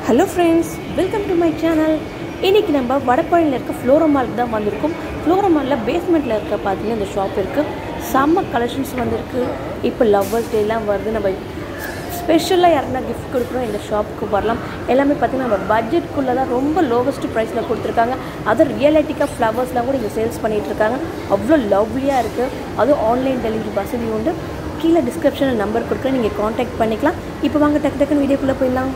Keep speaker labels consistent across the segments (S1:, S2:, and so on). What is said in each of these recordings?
S1: Hello friends welcome to my channel இன்றைக்கி நம்ம வடபழனியில் இருக்க ஃப்ளோரமாலுக்கு தான் வந்திருக்கோம் ஃப்ளோரமாலில் பேஸ்மெண்ட்டில் இருக்க பார்த்தீங்கன்னா இந்த ஷாப் இருக்குது செம்ம கலெக்ஷன்ஸ் வந்திருக்கு இப்போ லவ்வர்ஸ் டேலாம் வருது நம்ம ஸ்பெஷலாக யாருன்னா கிஃப்ட் கொடுக்குறோம் இந்த ஷாப்புக்கு வரலாம் எல்லாமே பார்த்தீங்கன்னா நம்ம பட்ஜெட்குள்ளே தான் ரொம்ப லோவஸ்ட் ப்ரைஸில் கொடுத்துருக்காங்க அதுவும் ரியலிட்டிக்காக ஃப்ளவர்ஸ்லாம் கூட இங்கே சேல்ஸ் பண்ணிகிட்டு இருக்காங்க அவ்வளோ லவ்லியாக இருக்குது அதுவும் ஆன்லைன் டெலிவரி வசதி உண்டு கீழே டிஸ்கிரிப்ஷனில் நம்பர் கொடுக்குறேன் நீங்கள் காண்டாக்ட் பண்ணிக்கலாம் இப்போ வாங்க டக்கு டக்குன்னு வீடியோக்குள்ளே போயிடலாம்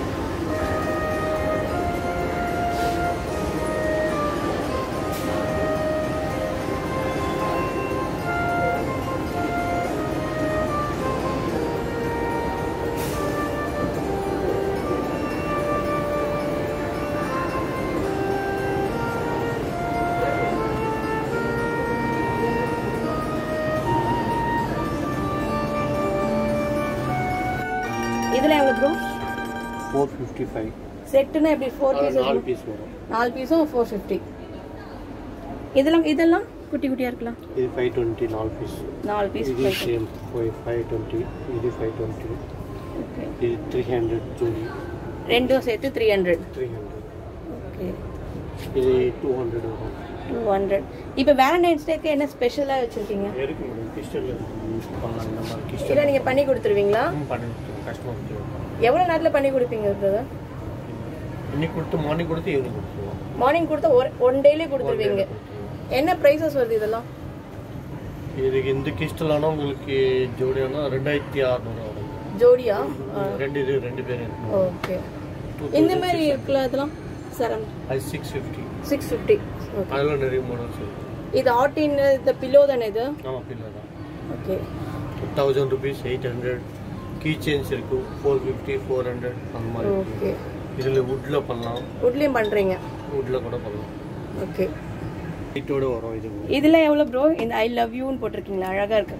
S1: இதில் எவ்வளோ ப்ரோ
S2: ஃபோர் ஃபிஃப்டி ஃபைவ்
S1: செட்டுனா எப்படி ஃபோர்
S2: நாலு
S1: பீசஸ்
S2: பீஸ் வரும்
S1: நாலு பீஸும் ஃபோர் ஃபிஃப்டி இதெல்லாம் இதெல்லாம் குட்டி குட்டியாக இருக்கலாம்
S2: இது ஃபைவ் டுவெண்ட்டி நாலு பீஸ்
S1: நாலு பீஸ்
S2: இது சேம் ஃபைவ் டுவெண்ட்டி இது ஃபைவ் டுவெண்ட்டி
S1: ஓகே
S2: இது த்ரீ ஹண்ட்ரட் ஜோடி
S1: ரெண்டும் சேர்த்து three hundred
S2: three hundred
S1: okay
S2: இது டூ ஹண்ட்ரட் வரும்
S1: டூ ஹண்ட்ரட் இப்போ வேலண்டைன்ஸ் டேக்கு என்ன ஸ்பெஷலாக வச்சுருக்கீங்க
S2: இருக்கு மேடம் கிறிஸ்டலில் யூஸ் பண்ணலாம் இந்த மாதிரி
S1: இல்லை
S2: கிறிஸ்டல்
S1: நீங்கள் பண்ணி கொடுத்துருவீங்களா
S2: பண்ணி கஸ்டமருக்கு
S1: எவ்வளோ நேரத்தில் பண்ணி கொடுப்பீங்க பிரதர்
S2: இன்னைக்கு கொடுத்து மார்னிங் கொடுத்து ஈவினிங் கொடுத்துருவோம்
S1: மார்னிங் கொடுத்தா ஒரு ஒன் டேலே கொடுத்துருவீங்க என்ன ப்ரைஸஸ் வருது இதெல்லாம்
S2: இதுக்கு இந்த கிறிஸ்டல் ஆனால் உங்களுக்கு ஜோடியானா ரெண்டாயிரத்தி அறநூறு வரும்
S1: ஜோடியா
S2: ரெண்டு இது ரெண்டு பேர் இருக்கும்
S1: ஓகே இந்த மாதிரி இருக்குல்ல அதெல்லாம் சரம்
S2: அது six fifty
S1: six fifty okay
S2: அதில் நிறைய மாடல்ஸ் இருக்கு
S1: இது ஆட்டின் இந்த பில்லோ தானே இது
S2: ஆமாம் பிள்ளை தான்
S1: okay
S2: thousand rupees eight hundred key chains இருக்கு ஃபோர் ஃபிஃப்டி ஃபோர் ஹண்ட்ரட் அந்த மாதிரி இருக்கு
S1: ஓகே
S2: இதில் வுட்டில் பண்ணலாம்
S1: வுட்லேயும் பண்ணுறீங்க
S2: வுட்டில் கூட பண்ணலாம்
S1: ஓகே
S2: லைட்டோட வரும் இது
S1: இதில் எவ்வளோ ப்ரோ இந்த ஐ லவ் யூன்னு போட்டிருக்கீங்களா அழகாக இருக்கு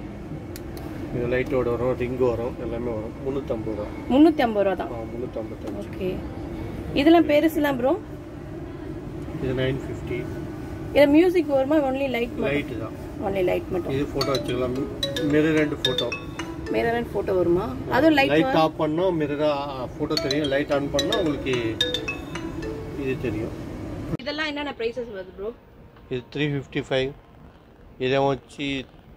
S2: இது லைட்டோட வரும் ரிங்கு வரும் எல்லாமே வரும் முந்நூற்றம்பது ரூபா
S1: முந்நூற்றி ஐம்பது ரூபா தான்
S2: ஆ முந்நூற்றம்பத்தஞ்சு
S1: ஓகே இதெல்லாம் பெருசுலாம் ப்ரோ
S2: இது நைன் ஃபிஃப்டி
S1: இதில் மியூசிக் வருமா ஒன்லி லைட் மட்டும்
S2: லைட்டு தான்
S1: ஒன்லி லைட் மட்டும்
S2: இது ஃபோட்டோ வச்சுக்கலாம் மிரர் ரெண்டு ஃபோட்டோ
S1: மேரன் ஃபோட்டோ வருமா அதுவும் லைட்
S2: லைட் ஆஃப் பண்ணால் மிரராக ஃபோட்டோ தெரியும் லைட் ஆன் பண்ணால் உங்களுக்கு இது தெரியும்
S1: இதெல்லாம் என்னென்ன ப்ரைஸஸ் வருது ப்ரோ
S2: இது த்ரீ ஃபிஃப்டி ஃபைவ் இதை வச்சு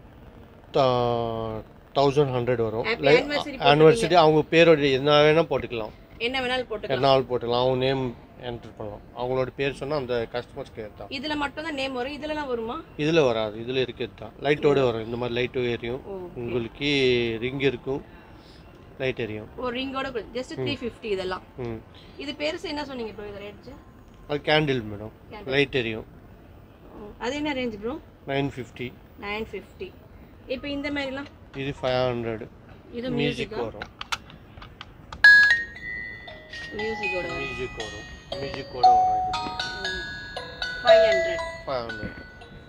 S2: தௌசண்ட் ஹண்ட்ரட் வரும்
S1: Happy anniversary
S2: ஆனிவர்சரி அவங்க பேரோட என்ன வேணால் போட்டுக்கலாம்
S1: என்ன வேணாலும் போட்டுக்கலாம்
S2: என்ன ஆள் போட்டுக்கலாம் அவங்க நேம் என்டர் பண்ணலாம் அவங்களோட பேர் சொன்னால் அந்த கஸ்டமர்ஸ்க்கு ஏற்றான்
S1: இதுல மட்டும் தான் நேம் வரும் இதுலலாம் வருமா
S2: இதில் வராது இதில் இருக்கிறது தான் லைட்டோட வரும் இந்த மாதிரி லைட்டு எரியும்
S1: ஓ
S2: உங்களுக்கு ரிங் இருக்கும் லைட் எரியும்
S1: ஒரு ரிங்கோட ஜஸ்ட் த்ரீ ஃபிஃப்டி இதெல்லாம்
S2: ம்
S1: இது பெருசு என்ன சொன்னீங்க ப்ரோ இது ரேட்
S2: அது கேண்டில் மேடம் லைட் எரியும்
S1: அது என்ன range bro
S2: nine fifty
S1: nine fifty இப்போ இந்த மாதிரிலாம்
S2: இது ஃபைவ் ஹண்ட்ரட்
S1: இது
S2: மியூசிக்
S1: மியூசிக்கா
S2: வரும்
S1: மியூசிக்கோட
S2: மியூசிக் வரும் மியூசிக்கோட வரும் இது
S1: ஃபைவ் ஹண்ட்ரட்
S2: ஃபைவ் ஹண்ட்ரட்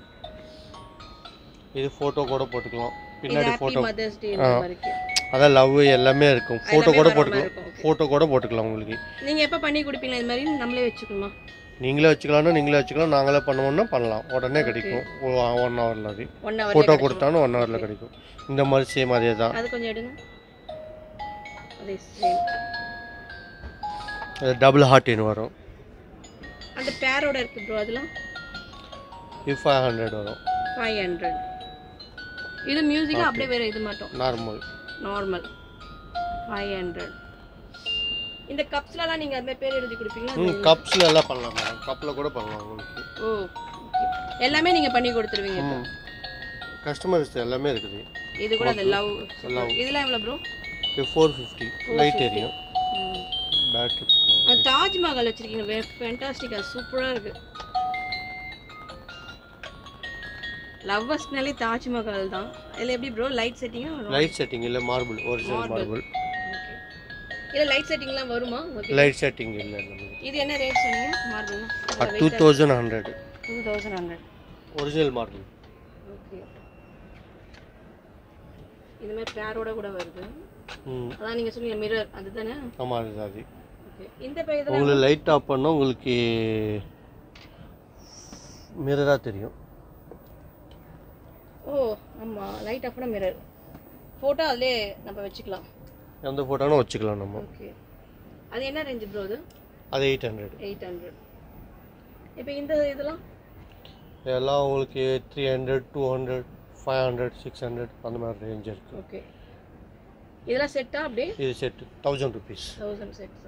S2: இது ஃபோட்டோ கூட போட்டுக்கலாம்
S1: இது
S2: பின்னாடி
S1: ஹாப்பி
S2: ஃபோட்டோ
S1: மதர்ஸ் டே இந்த மாதிரி
S2: அதான் லவ் எல்லாமே இருக்கும் ஃபோட்டோ கூட
S1: வர மாதிரி
S2: போட்டுக்கலாம்
S1: இருக்கும், okay.
S2: ஃபோட்டோ கூட போட்டுக்கலாம் உங்களுக்கு
S1: நீங்க எப்போ பண்ணி கொடுப்பீங்களா இது மாதிரி நம்மளே வச்சுக்கணுமா
S2: நீங்களே வச்சுக்கலாம்னா நீங்களே வச்சுக்கலாம் நாங்களே பண்ணுவோம்னா பண்ணலாம் உடனே கிடைக்கும் ஒன் ஹவரில் அது
S1: ஒன் ஹவர்
S2: ஃபோட்டோ கொடுத்தாலும் ஒன் ஹவரில் கிடைக்கும் இந்த மாதிரி சேம் அதே தான்
S1: அது கொஞ்சம் எடுங்க அதே same.
S2: டபுள் ஹார்டின் வரும்
S1: அந்த பேரோட இருக்கு ப்ரோ அதெல்லாம்
S2: இது ஃபைவ் ஹண்ட்ரட் வரும்
S1: ஃபைவ் ஹண்ட்ரட் இது மியூசிக்கா அப்படியே வேற இது மட்டும்
S2: நார்மல்
S1: நார்மல் ஃபைவ் ஹண்ட்ரட் இந்த கப்ஸ்லலாம் நீங்கள் அது மாதிரி பேர் எழுதி கொடுப்பீங்களா
S2: ம் கப்ஸில் எல்லாம் பண்ணலாம் மேடம் கப்பில் கூட பண்ணலாம் உங்களுக்கு
S1: ஓ okay. எல்லாமே நீங்கள் பண்ணி கொடுத்துருவீங்க
S2: ம் கஸ்டமர்ஸ் எல்லாமே இருக்குது
S1: இது கூட அந்த லவ்
S2: Love.
S1: இதெல்லாம் எவ்வளோ ப்ரோ
S2: இது ஃபோர் ஃபிஃப்டி லைட் எரியும் பேட்டரி
S1: அந்த தாஜ்மஹால் வச்சிருக்கீங்க ஃபேண்டாஸ்டிக்கா சூப்பராக இருக்கு லவ்வர்ஸ்னாலே தாஜ்மஹால் தான் இதில் எப்படி ப்ரோ லைட் செட்டிங்கா
S2: லைட் செட்டிங் இல்லை மார்பிள் ஒரிஜினல் மார்பிள்
S1: இல்லை லைட் செட்டிங்லாம் வருமா ஓகே
S2: லைட் செட்டிங் இல்லை நம்மளுக்கு
S1: இது என்ன ரேட் சொன்னீங்க மார்பிள்னா
S2: two thousand hundred
S1: two thousand hundred
S2: original marble
S1: okay இந்த மாதிரி பேரோட கூட வருது
S2: ம்
S1: அதான் நீங்கள் சொன்னீங்க மிரர் அதுதானே
S2: ஆமாம் அது அது
S1: ஓகே இந்த பை இதில்
S2: உங்களுக்கு லைட் ஆஃப் பண்ணால் உங்களுக்கு மிரராக தெரியும்
S1: ஓ ஆமாம் லைட் ஆஃப் பண்ண மிரர் ஃபோட்டோ அதிலே நம்ம வச்சுக்கலாம்
S2: எந்த ஃபோட்டோனும் வச்சுக்கலாம் நம்ம
S1: ஓகே அது என்ன ரேஞ்சு ப்ரோ அது
S2: அது எயிட் ஹண்ட்ரட்
S1: எயிட் ஹண்ட்ரட் இப்போ இந்த இதெல்லாம்
S2: இதெல்லாம் உங்களுக்கு three hundred two hundred five hundred six hundred அந்த மாதிரி ரேஞ்ச் இருக்குது
S1: ஓகே இதெல்லாம் செட்டா அப்படியே
S2: இது set thousand rupees
S1: thousand sets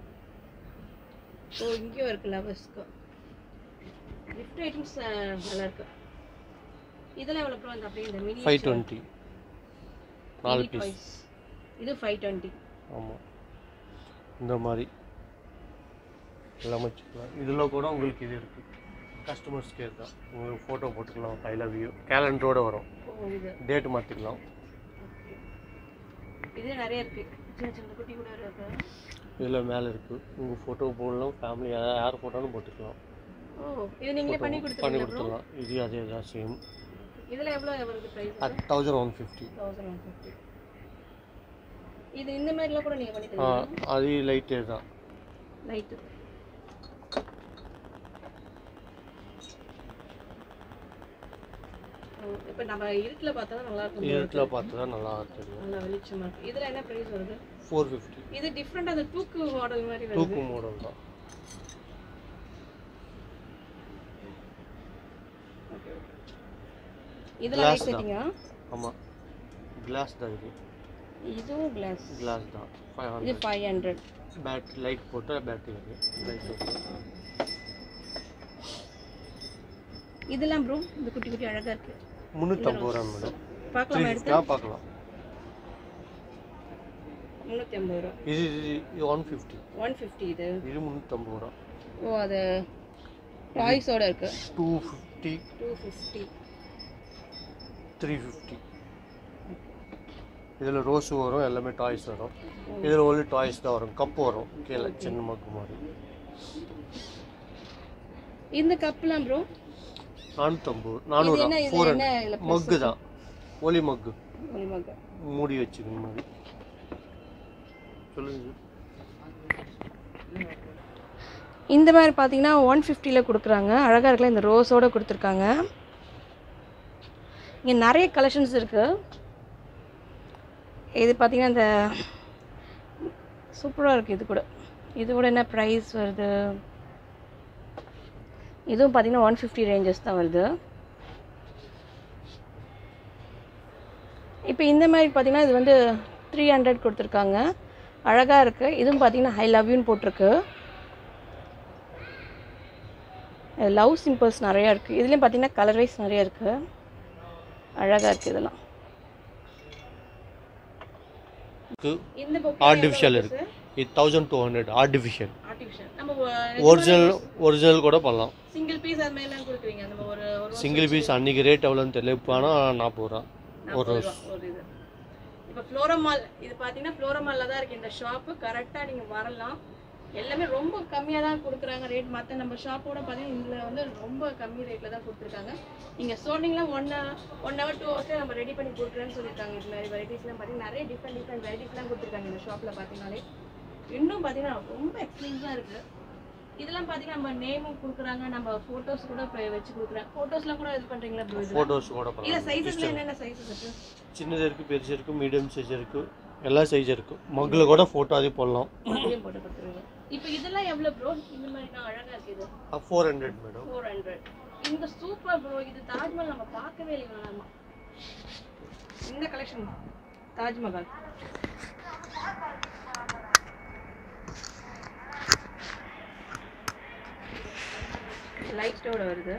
S1: ஓ இங்கேயும் இருக்கு லவர்ஸ்க்கு கிஃப்ட் ஐட்டம்ஸ் நல்லா இருக்கு இதெல்லாம் எவ்வளோ ப்ரோ இந்த அப்படியே இந்த மினி
S2: ஃபைவ் டுவெண்ட்டி நாலு பீஸ்
S1: இது ஃபைவ் டுவெண்ட்டி
S2: ஆமாம் இந்த மாதிரி எல்லாமே வச்சுக்கலாம் இதில் கூட உங்களுக்கு இது இருக்குது கஸ்டமர்ஸ் கேர் தான் உங்களுக்கு ஃபோட்டோ போட்டுக்கலாம் ஐ லவ் யூ கேலண்டரோட வரும்
S1: ஓ இது
S2: டேட் மாற்றிக்கலாம்
S1: இது நிறைய இருக்கு சின்ன சின்ன குட்டி கூட இருக்கு
S2: இதில் மேலே இருக்குது உங்கள் ஃபோட்டோ போடலாம் ஃபேமிலி யார் ஃபோட்டோன்னு போட்டுக்கலாம்
S1: ஓ இது நீங்களே பண்ணி
S2: பண்ணி
S1: கொடுத்துருவீங்களா ப்ரோ
S2: கொடுத்துடலாம் இது அதே தான் சேம்
S1: இதில் எவ்வளோ வருது ப்ரைஸ்
S2: அது thousand one fifty
S1: thousand one fifty இது இந்த மாதிரிலாம் கூட நீங்கள் பண்ணி
S2: ஆ
S1: தருவீங்களா
S2: அது லைட்டே தான்
S1: லைட்டு இப்போ நம்ம இருட்டில் பார்த்தா தான் நல்லா இருக்கும்
S2: இருட்டில் பார்த்து தான் நல்லா தெரியும்
S1: நல்லா வெளிச்சமா இருக்கு இதில் என்ன ப்ரைஸ் வருது
S2: ஃபோர் ஃபிஃப்டி
S1: இது டிஃப்ரெண்ட் அந்த தூக்கு மாடல் மாதிரி வருது
S2: தூக்கு மாடல் தான்
S1: இதெல்லாம்
S2: Glass
S1: லைட் செட்டிங்கா
S2: ஆமாம் கிளாஸ் தான் இது
S1: இதுவும் கிளாஸ்
S2: கிளாஸ் தான் ஃபைவ்
S1: இது
S2: hundred
S1: five hundred
S2: bed light போட்டு பேட்டரி இருக்குது லைட்
S1: இதெல்லாம் ப்ரோ இந்த குட்டி குட்டி அழகா இருக்கு
S2: முந்நூற்றம்பது ரூபா மேடம் த்ரீ
S1: பார்க்கலாமா எடுத்து
S2: ஃபிஃப்டியாக பார்க்கலாம்
S1: முந்நூற்றி ஐம்பது ரூபா
S2: இது இது இது ஒன் ஃபிஃப்டி
S1: ஒன் ஃபிஃப்டி இது
S2: இது முந்நூற்றம்பது ரூபா
S1: ஓ அது டாய்ஸோட இருக்கு
S2: two fifty
S1: two fifty
S2: three fifty இதில் ரோஸ் வரும் எல்லாமே டாய்ஸ் வரும் இதில் ஒன்லி டாய்ஸ் தான் வரும் கப்பு வரும் கீழே சின்ன மக்கு மாதிரி
S1: இந்த கப்லாம் ப்ரோ
S2: நானூற்றம்பது நானூறு
S1: என்ன இது
S2: ஃபோர்
S1: என்ன
S2: ஹண்ட்ரட்
S1: இதுல
S2: மக்கு தான் ஒலி மக்கு
S1: ஒளிமக
S2: மூடி வச்சுக்கணும் மாதிரி சொல்லுங்க
S1: இந்த மாதிரி பார்த்தீங்கன்னா ஒன் ஃபிஃப்டியில் கொடுக்குறாங்க அழகாக இருக்குல்ல இந்த ரோஸோட கொடுத்துருக்காங்க இங்கே நிறைய கலெக்ஷன்ஸ் இருக்குது இது பார்த்தீங்கன்னா இந்த சூப்பராக இருக்குது இது கூட இது கூட என்ன ப்ரைஸ் வருது இதுவும் பார்த்தீங்கன்னா ஒன் ஃபிஃப்டி ரேஞ்சஸ் தான் வருது இப்போ இந்த மாதிரி பார்த்தீங்கன்னா இது வந்து த்ரீ ஹண்ட்ரட் கொடுத்துருக்காங்க அழகாக இருக்குது இதுவும் பார்த்தீங்கன்னா ஐ லவ் யூன்னு போட்டிருக்கு லவ் சிம்பிள்ஸ் நிறையா இருக்குது இதுலேயும் பார்த்தீங்கன்னா கலர் வைஸ் நிறையா இருக்குது அழகாக இருக்குது இதெல்லாம் இந்த
S2: ஆர்டிஃபிஷியல் இருக்கு இது thousand two hundred artificial
S1: artificial நம்ம
S2: ஒரிஜினல் ஒரிஜினல் கூட பண்ணலாம்
S1: சிங்கிள் பீஸ் அது மாதிரிலாம் கொடுக்குறீங்க நம்ம ஒரு ஒரு
S2: சிங்கிள் பீஸ் அன்றைக்கி ரேட் எவ்வளோன்னு தெரியல இப்போ ஆனால் நாற்பது ரூபா ஒரு
S1: நாற்பது ரூபா ஒரு இது இப்போ ஃப்ளோரமால் இது பார்த்தீங்கன்னா ஃப்ளோரமாலில் தான் இருக்குது இந்த ஷாப்பு கரெக்டாக நீங்கள் வரலாம் எல்லாமே ரொம்ப கம்மியாக தான் கொடுக்குறாங்க ரேட் மற்ற நம்ம ஷாப்போட பார்த்தீங்கன்னா இதில் வந்து ரொம்ப கம்மி ரேட்டில் தான் கொடுத்துருக்காங்க நீங்கள் சொன்னீங்கன்னா ஒன் ஒன் ஹவர் டூ ஹவர்ஸில் நம்ம ரெடி பண்ணி கொடுக்குறேன்னு சொல்லியிருக்காங்க இது மாதிரி வெரைட்டிஸ்லாம் பார்த்தீங்கன்னா நிறைய டிஃப்ரெண்ட் டிஃப்ரெண்ட் வெரைட்டிஸ்லாம் கொடுத்துருக்காங்க இந்த ஷாப்பில் பார்த்தீங்கன்னாலே இன்னும் பார்த்தீங்கன்னா ரொம்ப எக்ஸ்பென்சிவாக இருக்குது இதெல்லாம் பார்த்தீங்கன்னா நம்ம நேமும் கொடுக்குறாங்க நம்ம ஃபோட்டோஸ் கூட இப்ப வச்சு கொடுக்குறாங்க ஃபோட்டோஸ்லாம் கூட இது பண்ணுறீங்களா ப்ரோ இது
S2: ஃபோட்டோஸ் கூட
S1: இல்லை
S2: பண்ணலாம்
S1: சைஸஸ்ல என்னென்ன சைஸஸ் இருக்கு
S2: சின்னது இருக்குது பெருசு இருக்குது மீடியம் சைஸ் இருக்குது எல்லா சைஸ் இருக்குது மக்கில் கூட ஃபோட்டோ அதே போடலாம்
S1: அதுலயும் போட்டு கொடுத்துருங்க இப்போ இதெல்லாம் எவ்வளோ ப்ரோ இந்த மாதிரி தான் அழகா இருக்கு இது
S2: four hundred madam
S1: four hundred இந்த சூப்பர் ப்ரோ இது தாஜ்மஹால் நம்ம பார்க்கவே இல்லை நம்ம இந்த கலெக்ஷன் தாஜ்மஹால் லைட்டோட வருது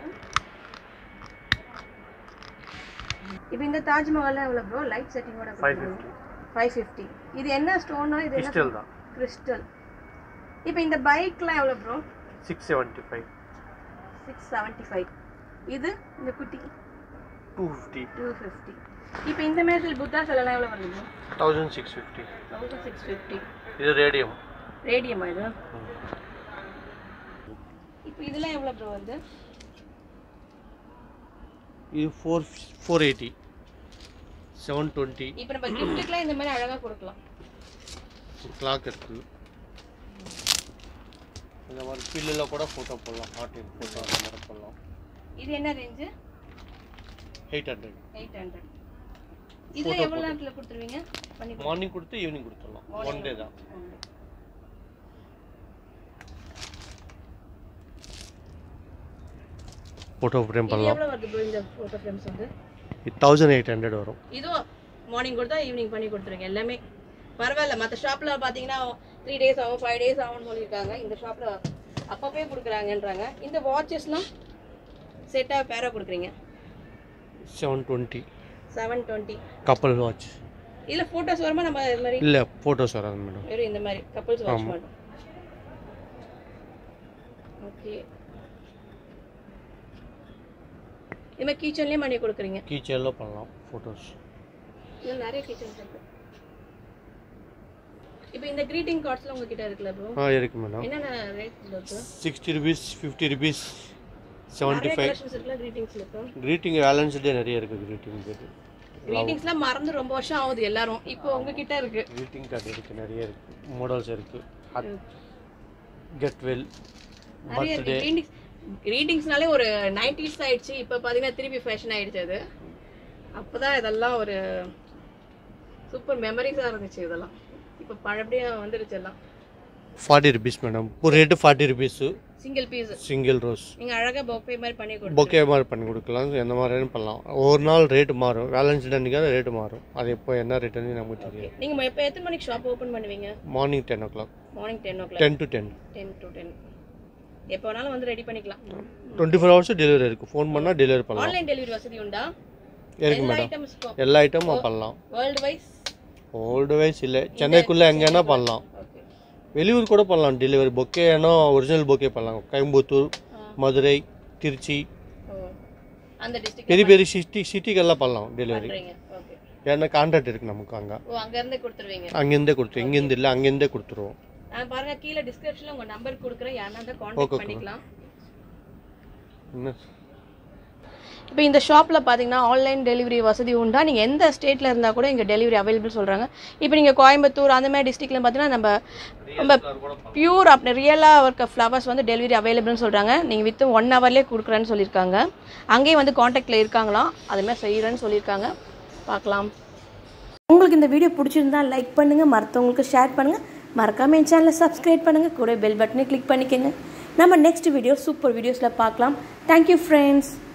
S1: இப்போ இந்த தாஜ்மஹால் எவ்வளோ ப்ரோ லைட் செட்டிங்கோட
S2: ஃபைவ் ஃபிஃப்டி
S1: ஃபைவ் ஃபிஃப்டி இது என்ன ஸ்டோனா இது என்ன
S2: கிறிஸ்டல் தான்
S1: கிறிஸ்டல் இப்போ இந்த பைக்லாம் எவ்வளோ bro
S2: six seventy five
S1: six seventy five இது இந்த குட்டி
S2: டூ ஃபிஃப்டி
S1: டூ ஃபிஃப்டி இப்போ இந்த மாதிரி புத்தா செல்லாம் எவ்வளோ வருது
S2: thousand six fifty
S1: thousand six fifty
S2: இது ரேடியம்
S1: ரேடியமா இது இப்போ இதெல்லாம் எவ்வளோ ப்ரோ வருது
S2: இது four four eighty seven twenty
S1: இப்போ நம்ம கிஃப்ட்டுக்குலாம் இந்த மாதிரி அழகாக கொடுக்கலாம்
S2: கிளாக் இருக்குது இந்த மாதிரி பில்லில் கூட ஃபோட்டோ போடலாம் ஹார்ட் ஃபோட்டோ அந்த மாதிரி போடலாம்
S1: இது என்ன range
S2: eight hundred
S1: eight hundred இதில் எவ்வளோ நேரத்தில் கொடுத்துருவீங்க பண்ணி
S2: மார்னிங் கொடுத்து ஈவினிங் கொடுத்துடலாம் ஒன் டே தான் ஃபோட்டோ ஃப்ரேம்
S1: இது
S2: பண்ணலாம்
S1: எவ்வளோ வருது ப்ரோ இந்த ஃபோட்டோ ஃப்ரேம்ஸ் வந்து
S2: தௌசண்ட் எயிட் ஹண்ட்ரட் வரும்
S1: இதுவும் மார்னிங் கொடுத்தா ஈவினிங் பண்ணி கொடுத்துருங்க எல்லாமே பரவாயில்ல மற்ற ஷாப்பில் பார்த்தீங்கன்னா த்ரீ டேஸ் ஆகும் ஃபைவ் டேஸ் ஆகும்னு சொல்லியிருக்காங்க இந்த ஷாப்பில் அப்பப்பே கொடுக்குறாங்கன்றாங்க இந்த வாட்சஸ்லாம் செட்டாக பேராக கொடுக்குறீங்க
S2: seven twenty
S1: seven twenty
S2: couple watch
S1: இதில் ஃபோட்டோஸ் வருமா நம்ம இது மாதிரி
S2: இல்லை ஃபோட்டோஸ் வராது மேடம்
S1: வெறும் இந்த மாதிரி கப்பல்ஸ் வாட்ச்
S2: ஆமா.
S1: மட்டும் ஓகே இது மாதிரி கிச்சன்லேயே பண்ணி கொடுக்குறீங்க
S2: கீச்செல்லாம் பண்ணலாம் ஃபோட்டோஸ்
S1: இதில் நிறைய கிச்சன்ஸ் இருக்கு இப்போ இந்த greeting கார்ட்ஸ்லாம் உங்ககிட்ட இருக்குல்ல ப்ரோ
S2: ஆ இருக்கு மேடம்
S1: என்னென்ன ரேட் இருக்கு
S2: sixty rupees fifty rupees seventy
S1: நிறைய
S2: ஃபைவ்
S1: கலெக்ஷன்ஸ் இருக்குல்ல greetings இருக்கு
S2: க்ரீட்டிங் வேலன்ஸ் டே நிறைய இருக்குது க்ரீட்டிங் கார்டு
S1: greetingsலாம் மறந்து ரொம்ப வருஷம் ஆகுது எல்லாரும் இப்போ உங்ககிட்ட இருக்கு
S2: க்ரீட்டிங் கார்டு இருக்குது நிறைய இருக்குது மாடல்ஸ் இருக்குது கெட் வெல்
S1: நிறைய இருக்கு greetings greetingsனாலே ஒரு 90s ஆயிடுச்சு இப்போ பார்த்தீங்கன்னா திருப்பி ஃபேஷன் ஆயிடுச்சு அது அப்பதான் இதெல்லாம் ஒரு சூப்பர் மெமரிஸாக இருந்துச்சு இதெல்லாம் இப்போ பழபடியாக வந்துருச்சு எல்லாம்
S2: ஃபார்ட்டி ருபீஸ் மேடம் ஒரு rate forty rupees
S1: single piece
S2: single rose
S1: நீங்க அழகா பொக்கே மாதிரி பண்ணி கொடுத்து
S2: பொக்கே மாதிரி பண்ணி கொடுக்கலாம் எந்த மாதிரி பண்ணலாம் ஒரு நாள் ரேட்டு மாறும் வேலன்ஸ் டே அன்றைக்கி ரேட்டு மாறும் அது எப்போ என்ன ரேட்டுன்னு நமக்கு தெரியும்
S1: நீங்க எப்போ எத்தனை மணிக்கு ஷாப் ஓப்பன் பண்ணுவீங்க
S2: morning ten o'clock
S1: morning ten o'clock
S2: ten to ten
S1: ten to ten எப்போ வேணாலும் வந்து ரெடி பண்ணிக்கலாம்
S2: டுவெண்ட்டி ஃபோர் ஹவர்ஸ் டெலிவரி இருக்குது ஃபோன் பண்ணால் டெலிவரி பண்ணலாம்
S1: ஆன்லைன் டெலிவரி வசதி உண்டா
S2: இருக்கு
S1: எல்லா
S2: மேடம்
S1: ஐட்டம்ஸ்க்கும்
S2: எல்லா ஐட்டமும் பண்ணலாம்
S1: வேர்ல்டு வைஸ்
S2: ஓல்டு வைஸ் இல்லை சென்னைக்குள்ளே எங்கேனா பண்ணலாம்
S1: ஓகே
S2: வெளியூர் கூட பண்ணலாம் டெலிவரி பொக்கே ஏன்னா ஒரிஜினல் பொக்கே பண்ணலாம் கோயம்புத்தூர் மதுரை திருச்சி
S1: ஓ அந்த டிஸ்ட்ரிக்ட்
S2: பெரிய பெரிய சிட்டி சிட்டிக்கெல்லாம் பண்ணலாம் டெலிவரி
S1: பண்றீங்க ஓகே
S2: ஏன்னா கான்ட்ராக்ட் இருக்குது நமக்கு அங்கே
S1: ஓ அங்க இருந்தே கொடுத்துருவீங்க
S2: அங்கேருந்தே கொடுத்துருவோம் இங்கேருந்து இல்லை அங்கேருந்தே கொடுத்துருவோம்
S1: நான் பாருங்க கீழே டிஸ்கிரிப்ஷன்ல உங்க நம்பர் கொடுக்குறேன் யாருன்னா தான் கான்டாக்ட் பண்ணிக்கலாம்
S2: என்ன
S1: இப்போ இந்த ஷாப்பில் பார்த்தீங்கன்னா ஆன்லைன் டெலிவரி வசதி உண்டா நீங்கள் எந்த ஸ்டேட்டில் இருந்தால் கூட இங்கே டெலிவரி அவைலபிள் சொல்கிறாங்க இப்போ நீங்கள் கோயம்புத்தூர் அந்த மாதிரி டிஸ்ட்ரிக்டில் பார்த்தீங்கன்னா நம்ம ரொம்ப பியூர் அப்படி ரியலாக இருக்க ஃப்ளவர்ஸ் வந்து டெலிவரி அவைலபிள்னு சொல்கிறாங்க நீங்கள் வித் ஒன் ஹவர்லேயே கொடுக்குறேன்னு சொல்லியிருக்காங்க அங்கேயும் வந்து காண்டாக்டில் இருக்காங்களாம் அதுமாதிரி செய்கிறேன்னு சொல்லியிருக்காங்க பார்க்கலாம் உங்களுக்கு இந்த வீடியோ பிடிச்சிருந்தா லைக் பண்ணுங்கள் மற்றவங்களுக்கு ஷேர் பண்ணுங்கள் மறக்காமல் என் சேனலை சப்ஸ்கிரைப் பண்ணுங்கள் கூட பெல் பட்டனை கிளிக் பண்ணிக்கோங்க நம்ம நெக்ஸ்ட் வீடியோ சூப்பர் வீடியோஸில் பார்க்கலாம் தேங்க்யூ ஃப்ரெண்ட்ஸ்